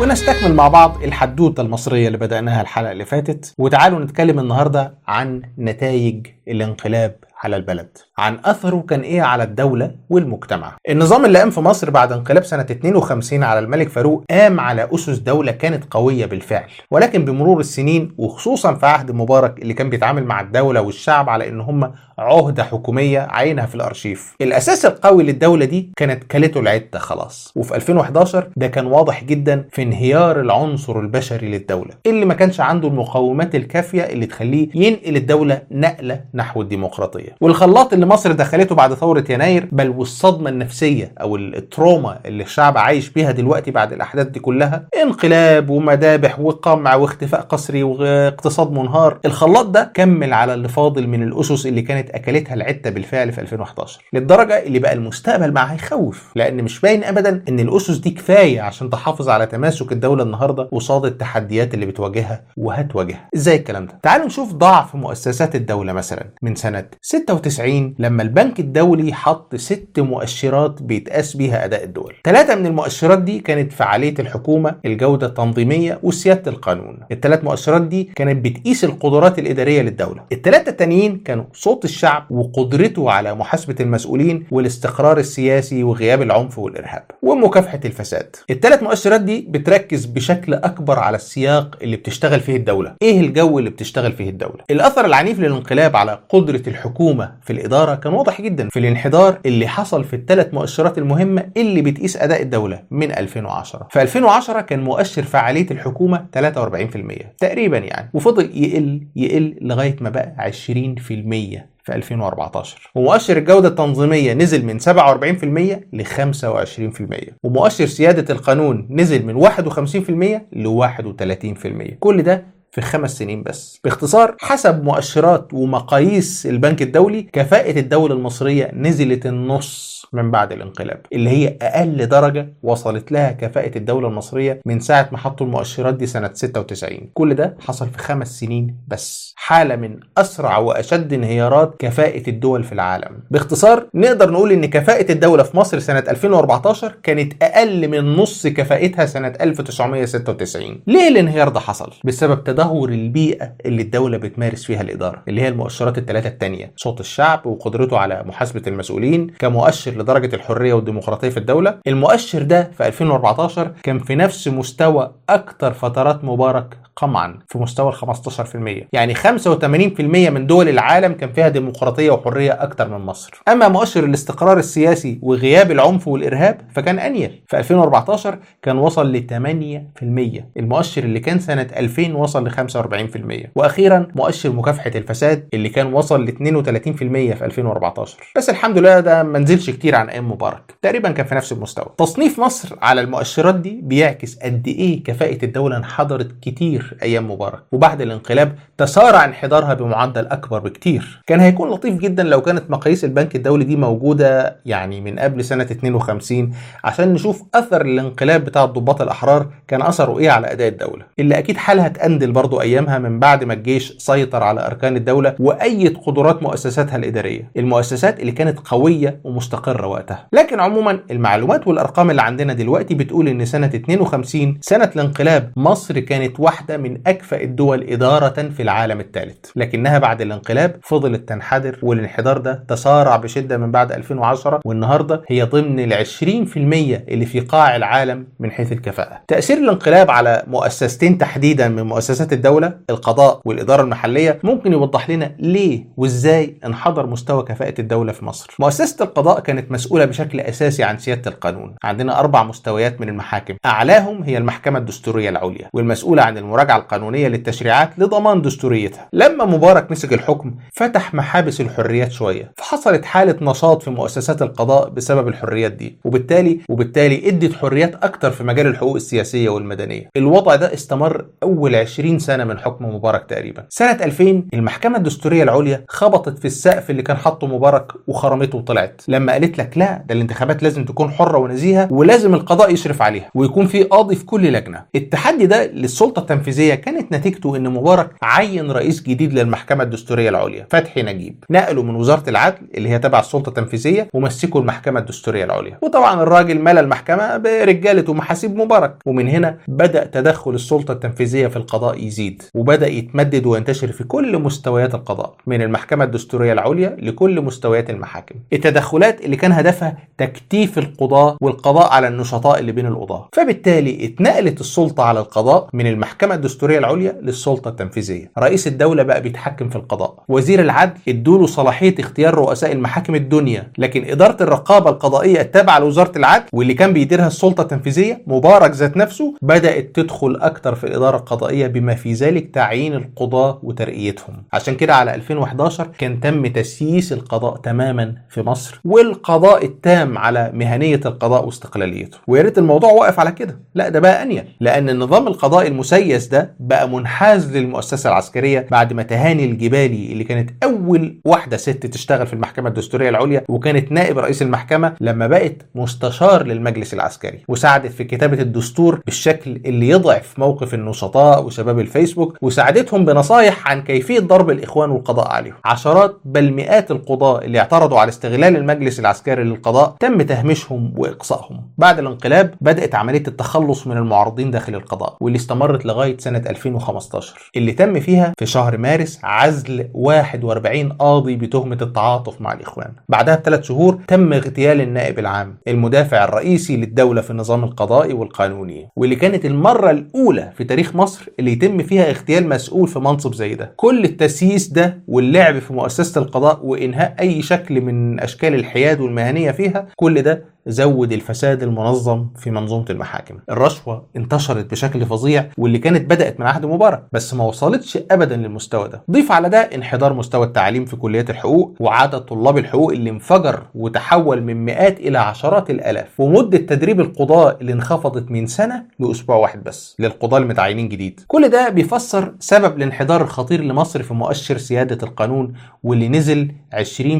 ونستكمل مع بعض الحدوته المصريه اللي بدأناها الحلقه اللي فاتت وتعالوا نتكلم النهارده عن نتائج الانقلاب على البلد عن اثره كان ايه على الدوله والمجتمع النظام اللي قام في مصر بعد انقلاب سنه 52 على الملك فاروق قام على اسس دوله كانت قويه بالفعل ولكن بمرور السنين وخصوصا في عهد مبارك اللي كان بيتعامل مع الدوله والشعب على ان هم عهده حكوميه عينها في الارشيف الاساس القوي للدوله دي كانت كلته العده خلاص وفي 2011 ده كان واضح جدا في انهيار العنصر البشري للدوله اللي ما كانش عنده المقومات الكافيه اللي تخليه ينقل الدوله نقله نحو الديمقراطيه والخلاط اللي مصر دخلته بعد ثوره يناير بل والصدمه النفسيه او التروما اللي الشعب عايش بيها دلوقتي بعد الاحداث دي كلها انقلاب ومذابح وقمع واختفاء قسري واقتصاد منهار الخلاط ده كمل على اللي فاضل من الاسس اللي كانت اكلتها العده بالفعل في 2011 للدرجه اللي بقى المستقبل معاها يخوف لان مش باين ابدا ان الاسس دي كفايه عشان تحافظ على تماسك الدوله النهارده قصاد التحديات اللي بتواجهها وهتواجهها ازاي الكلام ده تعالوا نشوف ضعف مؤسسات الدوله مثلا من سنه 96 لما البنك الدولي حط ست مؤشرات بيتقاس بيها اداء الدول ثلاثه من المؤشرات دي كانت فعاليه الحكومه الجوده التنظيميه وسياده القانون الثلاث مؤشرات دي كانت بتقيس القدرات الاداريه للدوله الثلاثه التانيين كانوا صوت الشعب وقدرته على محاسبه المسؤولين والاستقرار السياسي وغياب العنف والارهاب ومكافحه الفساد الثلاث مؤشرات دي بتركز بشكل اكبر على السياق اللي بتشتغل فيه الدوله ايه الجو اللي بتشتغل فيه الدوله الاثر العنيف للانقلاب على قدره الحكومه في الاداره كان واضح جدا في الانحدار اللي حصل في الثلاث مؤشرات المهمه اللي بتقيس اداء الدوله من 2010 في 2010 كان مؤشر فعاليه الحكومه 43% تقريبا يعني وفضل يقل يقل لغايه ما بقى 20% في 2014 ومؤشر الجودة التنظيمية نزل من 47% ل 25% ومؤشر سيادة القانون نزل من 51% ل 31% كل ده في خمس سنين بس باختصار حسب مؤشرات ومقاييس البنك الدولي كفاءة الدولة المصرية نزلت النص من بعد الانقلاب اللي هي اقل درجه وصلت لها كفاءه الدوله المصريه من ساعه ما حطوا المؤشرات دي سنه 96 كل ده حصل في خمس سنين بس حاله من اسرع واشد انهيارات كفاءه الدول في العالم باختصار نقدر نقول ان كفاءه الدوله في مصر سنه 2014 كانت اقل من نص كفاءتها سنه 1996 ليه الانهيار ده حصل بسبب تدهور البيئه اللي الدوله بتمارس فيها الاداره اللي هي المؤشرات الثلاثه الثانيه صوت الشعب وقدرته على محاسبه المسؤولين كمؤشر لدرجه الحريه والديمقراطيه في الدوله المؤشر ده في 2014 كان في نفس مستوى اكتر فترات مبارك قمعا في مستوى ال 15% يعني 85% من دول العالم كان فيها ديمقراطيه وحريه اكتر من مصر اما مؤشر الاستقرار السياسي وغياب العنف والارهاب فكان انيل في 2014 كان وصل ل 8% المؤشر اللي كان سنه 2000 وصل ل 45% واخيرا مؤشر مكافحه الفساد اللي كان وصل ل 32% في 2014 بس الحمد لله ده ما نزلش كتير عن ايام مبارك تقريبا كان في نفس المستوى تصنيف مصر على المؤشرات دي بيعكس قد ايه كفاءه الدوله انحدرت كتير ايام مبارك وبعد الانقلاب تسارع انحدارها بمعدل اكبر بكتير كان هيكون لطيف جدا لو كانت مقاييس البنك الدولي دي موجوده يعني من قبل سنه 52 عشان نشوف اثر الانقلاب بتاع الضباط الاحرار كان اثره ايه على اداء الدوله اللي اكيد حالها اتقندل برضو ايامها من بعد ما الجيش سيطر على اركان الدوله وايد قدرات مؤسساتها الاداريه المؤسسات اللي كانت قويه ومستقره وقتها لكن عموما المعلومات والارقام اللي عندنا دلوقتي بتقول ان سنه 52 سنه الانقلاب مصر كانت واحده من اكفأ الدول اداره في العالم الثالث لكنها بعد الانقلاب فضلت تنحدر والانحدار ده تسارع بشده من بعد 2010 والنهارده هي ضمن ال 20% اللي في قاع العالم من حيث الكفاءه تاثير الانقلاب على مؤسستين تحديدا من مؤسسات الدوله القضاء والاداره المحليه ممكن يوضح لنا ليه وازاي انحدر مستوى كفاءه الدوله في مصر مؤسسه القضاء كانت مسؤوله بشكل اساسي عن سياده القانون عندنا اربع مستويات من المحاكم اعلاهم هي المحكمه الدستوريه العليا والمسؤوله عن المراجعه القانونيه للتشريعات لضمان دستوريتها لما مبارك مسك الحكم فتح محابس الحريات شويه فحصلت حاله نشاط في مؤسسات القضاء بسبب الحريات دي وبالتالي وبالتالي ادت حريات اكتر في مجال الحقوق السياسيه والمدنيه الوضع ده استمر اول 20 سنه من حكم مبارك تقريبا سنه 2000 المحكمه الدستوريه العليا خبطت في السقف اللي كان حاطه مبارك وخرمته وطلعت لما قالت قالت لك لا ده الانتخابات لازم تكون حره ونزيهه ولازم القضاء يشرف عليها ويكون في قاضي في كل لجنه التحدي ده للسلطه التنفيذيه كانت نتيجته ان مبارك عين رئيس جديد للمحكمه الدستوريه العليا فتحي نجيب نقله من وزاره العدل اللي هي تبع السلطه التنفيذيه ومسكه المحكمه الدستوريه العليا وطبعا الراجل ملا المحكمه برجاله ومحاسيب مبارك ومن هنا بدا تدخل السلطه التنفيذيه في القضاء يزيد وبدا يتمدد وينتشر في كل مستويات القضاء من المحكمه الدستوريه العليا لكل مستويات المحاكم التدخلات اللي كان هدفها تكتيف القضاة والقضاء على النشطاء اللي بين القضاة فبالتالي اتنقلت السلطة على القضاء من المحكمة الدستورية العليا للسلطة التنفيذية رئيس الدولة بقى بيتحكم في القضاء وزير العدل ادوله صلاحية اختيار رؤساء المحاكم الدنيا لكن إدارة الرقابة القضائية التابعة لوزارة العدل واللي كان بيديرها السلطة التنفيذية مبارك ذات نفسه بدأت تدخل أكتر في الإدارة القضائية بما في ذلك تعيين القضاة وترقيتهم عشان كده على 2011 كان تم تسييس القضاء تماما في مصر والقضاء التام على مهنية القضاء واستقلاليته ويا ريت الموضوع واقف على كده لا ده بقى أنيل لأن النظام القضائي المسيس ده بقى منحاز للمؤسسة العسكرية بعد ما تهاني الجبالي اللي كانت أول واحدة ست تشتغل في المحكمة الدستورية العليا وكانت نائب رئيس المحكمة لما بقت مستشار للمجلس العسكري وساعدت في كتابة الدستور بالشكل اللي يضعف موقف النشطاء وشباب الفيسبوك وساعدتهم بنصايح عن كيفية ضرب الإخوان والقضاء عليهم عشرات بل مئات القضاة اللي اعترضوا على استغلال المجلس العسكري للقضاء تم تهميشهم وإقصائهم بعد الانقلاب بدأت عملية التخلص من المعارضين داخل القضاء واللي استمرت لغاية سنة 2015 اللي تم فيها في شهر مارس عزل 41 قاضي بتهمة التعاطف مع الإخوان بعدها بثلاث شهور تم اغتيال النائب العام المدافع الرئيسي للدولة في النظام القضائي والقانوني واللي كانت المرة الأولى في تاريخ مصر اللي يتم فيها اغتيال مسؤول في منصب زي ده كل التسييس ده واللعب في مؤسسة القضاء وإنهاء أي شكل من أشكال الحياد والمهنية فيها كل ده زود الفساد المنظم في منظومة المحاكم الرشوة انتشرت بشكل فظيع واللي كانت بدأت من عهد مبارك بس ما وصلتش أبدا للمستوى ده ضيف على ده انحدار مستوى التعليم في كليات الحقوق وعدد طلاب الحقوق اللي انفجر وتحول من مئات إلى عشرات الآلاف ومدة تدريب القضاء اللي انخفضت من سنة لأسبوع واحد بس للقضاء المتعينين جديد كل ده بيفسر سبب الانحدار الخطير لمصر في مؤشر سيادة القانون واللي نزل 20%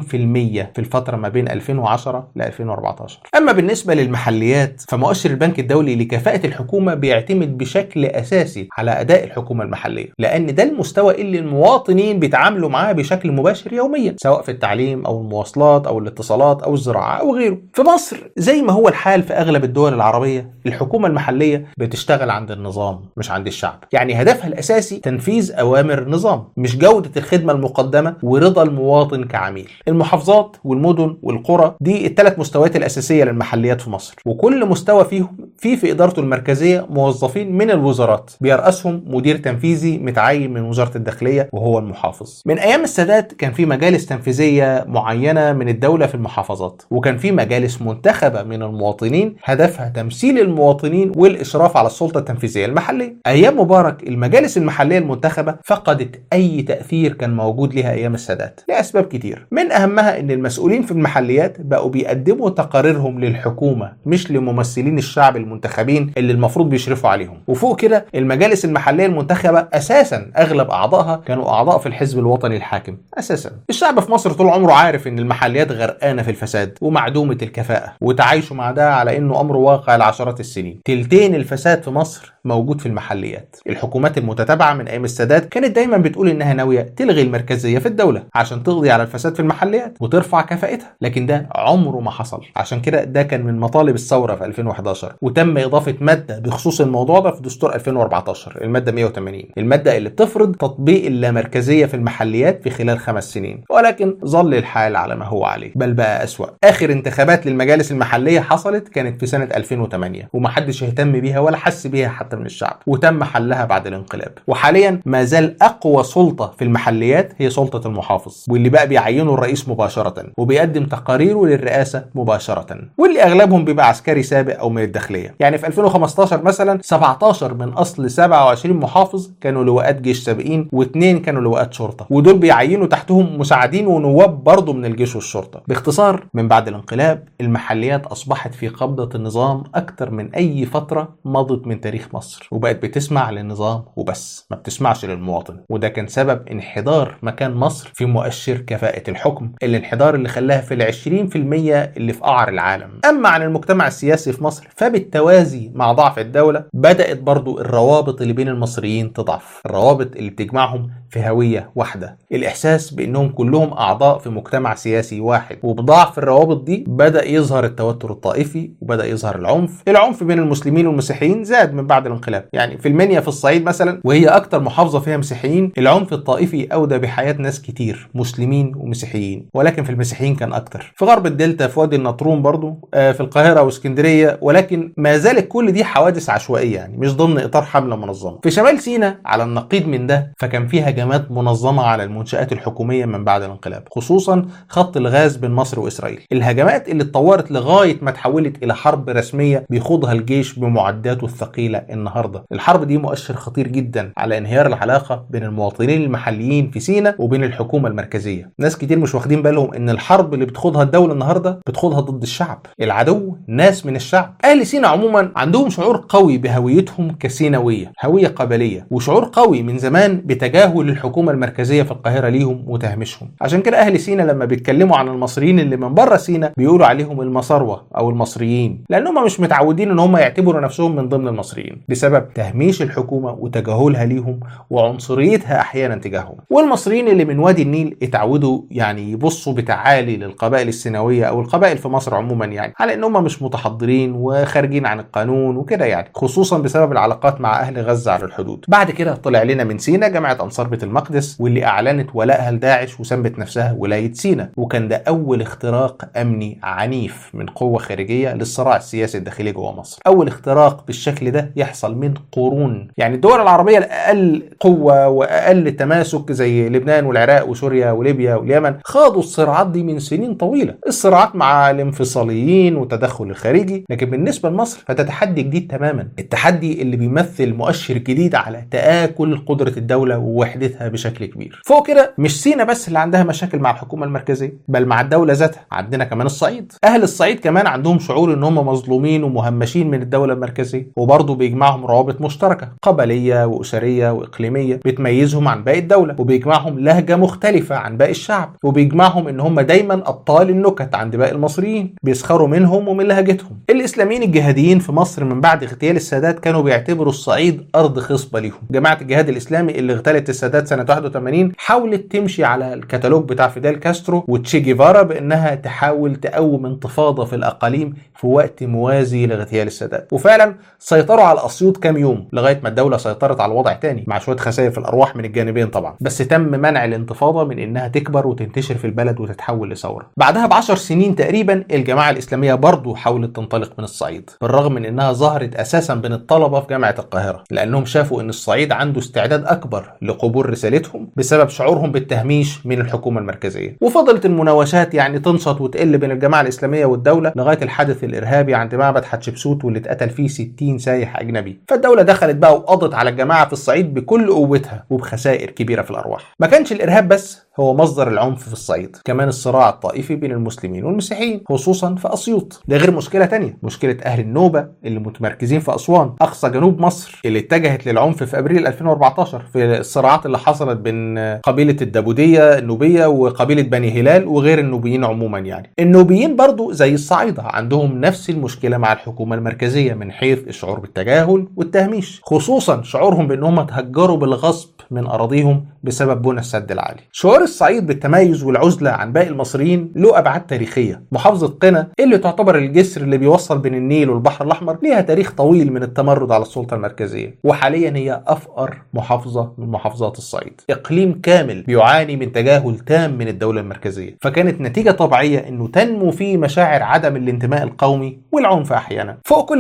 في الفترة ما بين 2010 ل 2014 أما بالنسبة للمحليات فمؤشر البنك الدولي لكفاءة الحكومة بيعتمد بشكل أساسي على أداء الحكومة المحلية لأن ده المستوى اللي المواطنين بيتعاملوا معاه بشكل مباشر يوميا سواء في التعليم أو المواصلات أو الاتصالات أو الزراعة أو غيره في مصر زي ما هو الحال في أغلب الدول العربية الحكومة المحلية بتشتغل عند النظام مش عند الشعب يعني هدفها الأساسي تنفيذ أوامر نظام مش جودة الخدمة المقدمة ورضا المواطن كعميل المحافظات والمدن والقرى دي الثلاث مستويات الأساسية للمحليات في مصر وكل مستوى فيهم في في إدارته المركزية موظفين من الوزارات بيرأسهم مدير تنفيذي متعين من وزارة الداخلية وهو المحافظ من أيام السادات كان في مجالس تنفيذية معينة من الدولة في المحافظات وكان في مجالس منتخبة من المواطنين هدفها تمثيل المواطنين والإشراف على السلطة التنفيذية المحلية أيام مبارك المجالس المحلية المنتخبة فقدت أي تأثير كان موجود لها أيام السادات لأسباب كتير من أهمها أن المسؤولين في المحليات بقوا بيقدموا تقاريرهم للحكومة مش لممثلين الشعب المنتخبين اللي المفروض بيشرفوا عليهم وفوق كده المجالس المحلية المنتخبة أساسا أغلب أعضائها كانوا أعضاء في الحزب الوطني الحاكم أساسا الشعب في مصر طول عمره عارف أن المحليات غرقانة في الفساد ومعدومة الكفاءة وتعايشوا مع ده على أنه أمر واقع لعشرات السنين تلتين الفساد في مصر موجود في المحليات الحكومات المتتابعة من أيام السادات كانت دايما بتقول إنها ناوية تلغي المركزية في الدولة عشان تقضي على الفساد في المحليات وترفع كفاءتها لكن ده عمره ما حصل عشان كده ده كان من مطالب الثورة في 2011 وتم إضافة مادة بخصوص الموضوع ده في دستور 2014 المادة 180 المادة اللي بتفرض تطبيق اللامركزية في المحليات في خلال خمس سنين ولكن ظل الحال على ما هو عليه بل بقى أسوأ آخر انتخابات للمجالس المحلية حصلت كانت في سنة 2008 ومحدش اهتم بيها ولا حس بيها حتى من الشعب وتم حلها بعد الانقلاب وحاليا ما زال اقوى سلطه في المحليات هي سلطه المحافظ واللي بقى بيعينه الرئيس مباشره وبيقدم تقاريره للرئاسه مباشره تماما واللي اغلبهم بيبقى عسكري سابق او من الداخليه يعني في 2015 مثلا 17 من اصل 27 محافظ كانوا لواءات جيش سابقين واثنين كانوا لواءات شرطه ودول بيعينوا تحتهم مساعدين ونواب برضه من الجيش والشرطه باختصار من بعد الانقلاب المحليات اصبحت في قبضه النظام اكتر من اي فتره مضت من تاريخ مصر وبقت بتسمع للنظام وبس ما بتسمعش للمواطن وده كان سبب انحدار مكان مصر في مؤشر كفاءه الحكم الانحدار اللي خلاها في ال 20% اللي في قعر العالم اما عن المجتمع السياسي في مصر فبالتوازي مع ضعف الدوله بدات برضو الروابط اللي بين المصريين تضعف الروابط اللي بتجمعهم في هويه واحده الاحساس بانهم كلهم اعضاء في مجتمع سياسي واحد وبضعف الروابط دي بدا يظهر التوتر الطائفي وبدا يظهر العنف العنف بين المسلمين والمسيحيين زاد من بعد الانقلاب يعني في المنيا في الصعيد مثلا وهي اكتر محافظه فيها مسيحيين العنف الطائفي اودى بحياه ناس كتير مسلمين ومسيحيين ولكن في المسيحيين كان اكتر في غرب الدلتا في وادي النطرون برضو آه، في القاهره واسكندريه ولكن ما زالت كل دي حوادث عشوائيه يعني مش ضمن اطار حمله منظمه في شمال سيناء على النقيض من ده فكان في هجمات منظمه على المنشات الحكوميه من بعد الانقلاب خصوصا خط الغاز بين مصر واسرائيل الهجمات اللي اتطورت لغايه ما تحولت الى حرب رسميه بيخوضها الجيش بمعداته الثقيله النهارده الحرب دي مؤشر خطير جدا على انهيار العلاقه بين المواطنين المحليين في سيناء وبين الحكومه المركزيه ناس كتير مش واخدين بالهم ان الحرب اللي بتخوضها الدوله النهارده بتخوضها ضد الشعب العدو ناس من الشعب اهل سيناء عموما عندهم شعور قوي بهويتهم كسيناويه هويه قبليه وشعور قوي من زمان بتجاهل الحكومه المركزيه في القاهره ليهم وتهميشهم عشان كده اهل سيناء لما بيتكلموا عن المصريين اللي من بره سيناء بيقولوا عليهم المصاروه او المصريين لانهم مش متعودين ان هم يعتبروا نفسهم من ضمن المصريين بسبب تهميش الحكومه وتجاهلها ليهم وعنصريتها احيانا تجاههم والمصريين اللي من وادي النيل اتعودوا يعني يبصوا بتعالي للقبائل السيناويه او القبائل في مصر عموما يعني على ان هم مش متحضرين وخارجين عن القانون وكده يعني خصوصا بسبب العلاقات مع اهل غزه على الحدود بعد كده طلع لنا من سينا جامعه انصار بيت المقدس واللي اعلنت ولائها لداعش وسمت نفسها ولايه سينا وكان ده اول اختراق امني عنيف من قوه خارجيه للصراع السياسي الداخلي جوه مصر اول اختراق بالشكل ده يحصل من قرون يعني الدول العربيه الاقل قوه واقل تماسك زي لبنان والعراق وسوريا وليبيا واليمن خاضوا الصراعات دي من سنين طويله الصراعات مع الانفصاليين والتدخل الخارجي لكن بالنسبه لمصر فده تحدي جديد تماما التحدي اللي بيمثل مؤشر جديد على تآكل قدرة الدولة ووحدتها بشكل كبير فوق كده مش سينا بس اللي عندها مشاكل مع الحكومة المركزية بل مع الدولة ذاتها عندنا كمان الصعيد أهل الصعيد كمان عندهم شعور إن هم مظلومين ومهمشين من الدولة المركزية وبرضه بيجمعهم روابط مشتركة قبلية وأسرية وإقليمية بتميزهم عن باقي الدولة وبيجمعهم لهجة مختلفة عن باقي الشعب وبيجمعهم إن هم دايما أبطال النكت عند باقي المصريين بيسخروا منهم ومن لهجتهم الإسلاميين الجهاديين في مصر من بعد اغتيال السادات كانوا بيعتبروا الصعيد أرض خصبة ليهم جماعة الجهاد الإسلامي اللي اغتالت السادات سنة 81 حاولت تمشي على الكتالوج بتاع فيديل كاسترو وتشي جيفارا بأنها تحاول تقوم انتفاضة في الأقاليم في وقت موازي لاغتيال السادات وفعلا سيطروا على أسيوط كام يوم لغاية ما الدولة سيطرت على الوضع تاني مع شوية خسائر في الأرواح من الجانبين طبعا بس تم منع الانتفاضة من إنها تكبر وتنتشر في البلد وتتحول لثورة بعدها بعشر سنين تقريبا الجماعة الإسلامية برضو حاولت تنطلق من الصعيد بالرغم من إنها ظهرت أساسا بين الطلبة في جامعة القاهرة لأنهم شافوا إن الصعيد عنده استعداد أكبر لقبول رسالتهم بسبب شعورهم بالتهميش من الحكومة المركزية وفضلت المناوشات يعني تنشط وتقل بين الجماعة الإسلامية والدولة لغاية الحدث الإرهابي عند معبد حتشبسوت واللي اتقتل فيه 60 سايح أجنبي فالدولة دخلت بقى وقضت على الجماعة في الصعيد بكل قوتها وبخسائر كبيرة في الأرواح ما كانش الإرهاب بس هو مصدر العنف في الصعيد كمان الصراع الطائفي بين المسلمين والمسيحيين خصوصا في أسيوط ده غير مشكلة تانية مشكلة أهل النوبة اللي متمركزين في أسوان أقصى جنوب مصر اللي اتجهت للعنف في أبريل 2014 في الصراعات اللي حصلت بين قبيلة الدابودية النوبية وقبيلة بني هلال وغير النوبيين عموما يعني النوبيين برضو زي الصعايدة عندهم نفس المشكلة مع الحكومة المركزية من حيث الشعور بالتجاهل والتهميش خصوصا شعورهم بأنهم تهجروا بالغصب من أراضيهم بسبب بنى السد العالي شعور الصعيد بالتميز والعزلة عن باقي المصريين له أبعاد تاريخية محافظة قنا اللي تعتبر الجسر اللي بيوصل بين النيل والبحر الأحمر ليها تاريخ طويل من التمرد على السلطة المركزية وحاليا هي أفقر محافظة من محافظات الصعيد إقليم كامل بيعاني من تجاهل تام من الدولة المركزية فكانت نتيجة طبيعية أنه تنمو فيه مشاعر عدم الانتماء القومي والعنف أحيانا فوق كل ده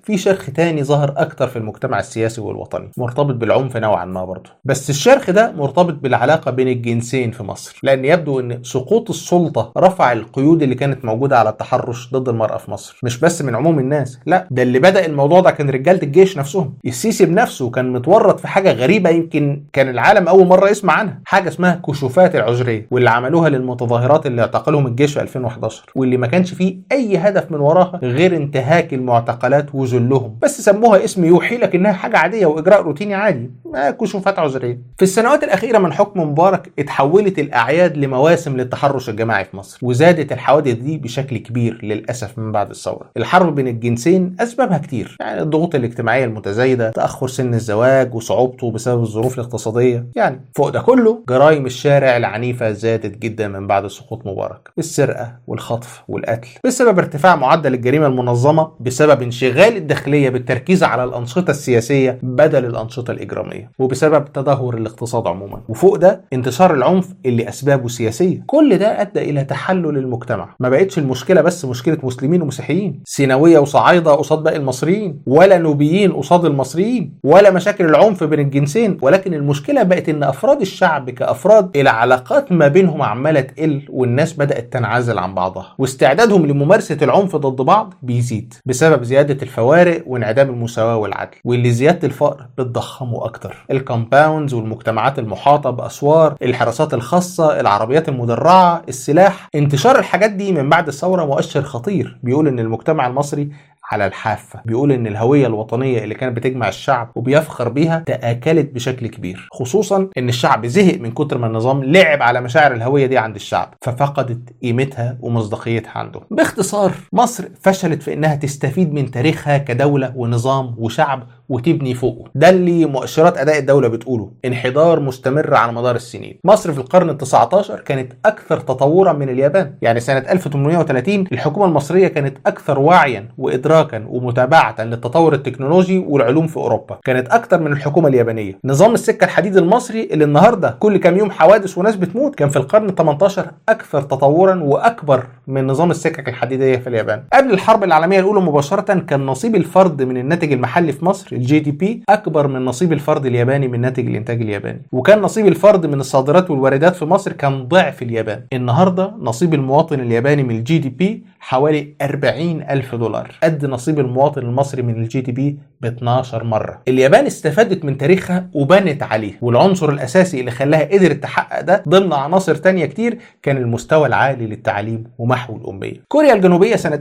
في شرخ تاني ظهر اكتر في المجتمع السياسي والوطني مرتبط بالعنف نوعا ما برضه بس الشرخ ده مرتبط بالعلاقه بين الجنسين في مصر لان يبدو ان سقوط السلطه رفع القيود اللي كانت موجوده على التحرش ضد المراه في مصر مش بس من عموم الناس لا ده اللي بدا الموضوع ده كان رجاله الجيش نفسهم السيسي بنفسه كان متورط في حاجه غريبه يمكن كان العالم اول مره يسمع عنها حاجه اسمها كشوفات العذريه واللي عملوها للمتظاهرات اللي اعتقلهم الجيش في 2011 واللي ما كانش فيه اي هدف من وراها غير انتهاك المعتقلات وذلهم بس سموها اسم يوحي لك انها حاجه عاديه واجراء روتيني عادي ما كشوفات عذريه في السنوات الاخيره من حكم مبارك اتحولت الاعياد لمواسم للتحرش الجماعي في مصر وزادت الحوادث دي بشكل كبير للاسف من بعد الثوره الحرب بين الجنسين اسبابها كتير يعني الضغوط الاجتماعيه المتزايده تاخر سن الزواج وصعوبته بسبب الظروف الاقتصاديه يعني فوق ده كله جرائم الشارع العنيفه زادت جدا من بعد سقوط مبارك السرقه والخطف والقتل بسبب ارتفاع معدل الجريمه المنظمه بسبب انشغال الداخليه بالتركيز على الانشطه السياسيه بدل الانشطه الاجراميه وبسبب تدهور الاقتصاد عموما وفوق ده انتشار العنف اللي اسبابه سياسيه كل ده ادى الى تحلل المجتمع ما بقتش المشكله بس مشكله مسلمين ومسيحيين سيناويه وصعايده قصاد باقي المصريين ولا نوبيين قصاد المصريين ولا مشاكل العنف بين الجنسين ولكن المشكله بقت ان افراد الشعب كافراد العلاقات ما بينهم عماله تقل والناس بدات تنعزل عن بعضها واستعدادهم لممارسه العنف ضد بعض بيزيد بسبب زياده الفوارق وانعدام المساواه والعدل واللي زياده الفقر بتضخمه اكتر الكومباوندز والمجتمعات المحاطه باسوار الحراسات الخاصه العربيات المدرعه السلاح انتشار الحاجات دي من بعد الثوره مؤشر خطير بيقول ان المجتمع المصري على الحافة بيقول ان الهوية الوطنية اللي كانت بتجمع الشعب وبيفخر بيها تآكلت بشكل كبير خصوصا ان الشعب زهق من كتر ما النظام لعب على مشاعر الهوية دي عند الشعب ففقدت قيمتها ومصداقيتها عنده باختصار مصر فشلت في انها تستفيد من تاريخها كدولة ونظام وشعب وتبني فوقه ده اللي مؤشرات اداء الدوله بتقوله انحدار مستمر على مدار السنين مصر في القرن ال 19 كانت اكثر تطورا من اليابان يعني سنه 1830 الحكومه المصريه كانت اكثر وعيا وادراكا ومتابعه للتطور التكنولوجي والعلوم في اوروبا كانت اكثر من الحكومه اليابانيه نظام السكه الحديد المصري اللي النهارده كل كام يوم حوادث وناس بتموت كان في القرن ال 18 اكثر تطورا واكبر من نظام السكك الحديديه في اليابان قبل الحرب العالميه الاولى مباشره كان نصيب الفرد من الناتج المحلي في مصر الجي دي بي اكبر من نصيب الفرد الياباني من ناتج الانتاج الياباني وكان نصيب الفرد من الصادرات والواردات في مصر كان ضعف اليابان النهارده نصيب المواطن الياباني من الجي دي بي حوالي 40 ألف دولار قد نصيب المواطن المصري من الجي دي بي ب 12 مرة اليابان استفادت من تاريخها وبنت عليه والعنصر الأساسي اللي خلاها قدرت تحقق ده ضمن عناصر تانية كتير كان المستوى العالي للتعليم ومحو الأمية كوريا الجنوبية سنة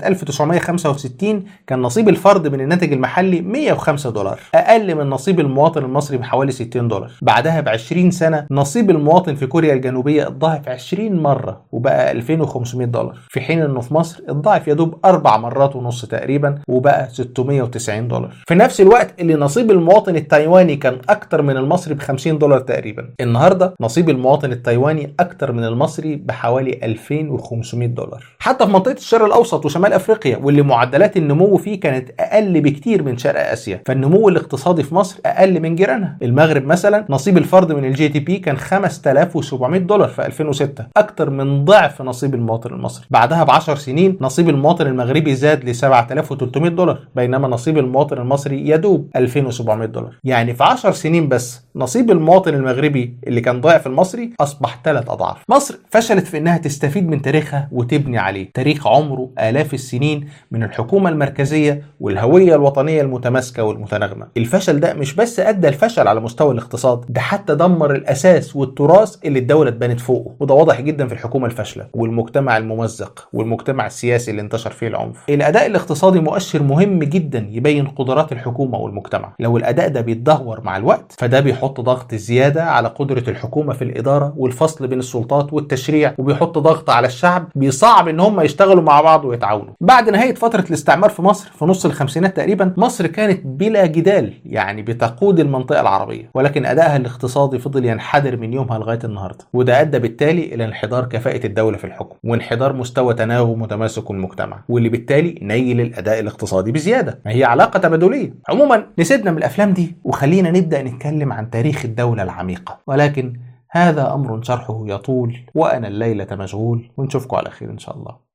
1965 كان نصيب الفرد من الناتج المحلي 105 دولار أقل من نصيب المواطن المصري بحوالي 60 دولار بعدها ب 20 سنة نصيب المواطن في كوريا الجنوبية اتضاعف 20 مرة وبقى 2500 دولار في حين انه في مصر اتضاعف يا دوب اربع مرات ونص تقريبا وبقى 690 دولار في نفس الوقت اللي نصيب المواطن التايواني كان اكتر من المصري ب 50 دولار تقريبا النهارده نصيب المواطن التايواني اكتر من المصري بحوالي 2500 دولار حتى في منطقه الشرق الاوسط وشمال افريقيا واللي معدلات النمو فيه كانت اقل بكتير من شرق اسيا فالنمو الاقتصادي في مصر اقل من جيرانها المغرب مثلا نصيب الفرد من الجي تي بي كان 5700 دولار في 2006 اكتر من ضعف نصيب المواطن المصري بعدها ب 10 سنين نصيب المواطن المغربي زاد ل 7300 دولار بينما نصيب المواطن المصري يدوب 2700 دولار يعني في 10 سنين بس نصيب المواطن المغربي اللي كان ضعف المصري اصبح ثلاث اضعاف مصر فشلت في انها تستفيد من تاريخها وتبني عليه تاريخ عمره الاف السنين من الحكومه المركزيه والهويه الوطنيه المتماسكه والمتناغمه الفشل ده مش بس ادى الفشل على مستوى الاقتصاد ده حتى دمر الاساس والتراث اللي الدوله اتبنت فوقه وده واضح جدا في الحكومه الفاشله والمجتمع الممزق والمجتمع السياسي اللي انتشر فيه العنف الاداء الاقتصادي مؤشر مهم جدا يبين قدرات الحكومه والمجتمع لو الاداء ده بيتدهور مع الوقت فده بيحط ضغط زياده على قدره الحكومه في الاداره والفصل بين السلطات والتشريع وبيحط ضغط على الشعب بيصعب ان هم يشتغلوا مع بعض ويتعاونوا بعد نهايه فتره الاستعمار في مصر في نص الخمسينات تقريبا مصر كانت بلا جدال يعني بتقود المنطقه العربيه ولكن ادائها الاقتصادي فضل ينحدر من يومها لغايه النهارده وده ادى بالتالي الى انحدار كفاءه الدوله في الحكم وانحدار مستوى تناغم وتماسك المجتمع واللي بالتالي نيل الاداء الاقتصادي بزياده ما هي علاقه تبادليه عموما نسيبنا من الافلام دي وخلينا نبدا نتكلم عن تاريخ الدوله العميقه ولكن هذا امر شرحه يطول وانا الليله مشغول ونشوفكم على خير ان شاء الله